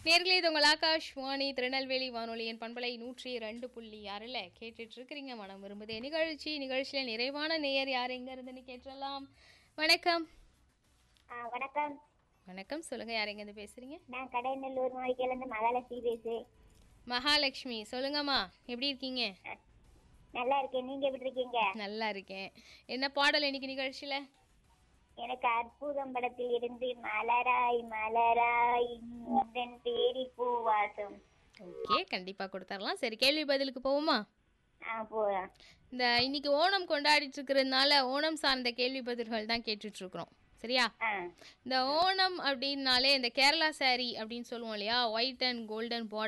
நேர்களே இது உங்கள் ஆகாஷ்வாணி திருநெல்வேலி வானொலியின் பண்பலை நூற்றி ரெண்டு புள்ளி ஆறில் கேட்டுட்டு இருக்கிறீங்க மனம் விரும்புதே நிகழ்ச்சி நிகழ்ச்சியில் நிறைவான நேயர் யார் எங்க இருந்துன்னு கேட்டலாம் வணக்கம் ஆ, வணக்கம் வணக்கம் சொல்லுங்க யார் எங்கேருந்து பேசுறீங்க நான் கடைநல்லூர் மாளிகையிலேருந்து மகாலட்சுமி பேசுறேன் மகாலட்சுமி சொல்லுங்கம்மா எப்படி இருக்கீங்க நல்லா இருக்கேன் நீங்க எப்படி இருக்கீங்க நல்லா இருக்கேன் என்ன பாடல் இன்னைக்கு நிகழ்ச்சியில எனக்கு அற்புதம் படத்தில் இருந்து மலராய் மலராய் உந்தன் தேடி பூவாசம் ஓகே கண்டிப்பா கொடுத்துடலாம் சரி கேள்வி பதிலுக்கு போவோமா ஆ போலாம் இந்த இன்னைக்கு ஓணம் கொண்டாடிட்டு இருக்கிறதுனால ஓணம் சார்ந்த கேள்வி பதில்கள் தான் கேட்டுட்டு இருக்கிறோம் சரியா ஆ இந்த ஓணம் அப்படின்னாலே இந்த கேரளா saree அப்படின்னு சொல்லுவோம் இல்லையா ஒயிட் அண்ட் கோல்டன் பார்டர்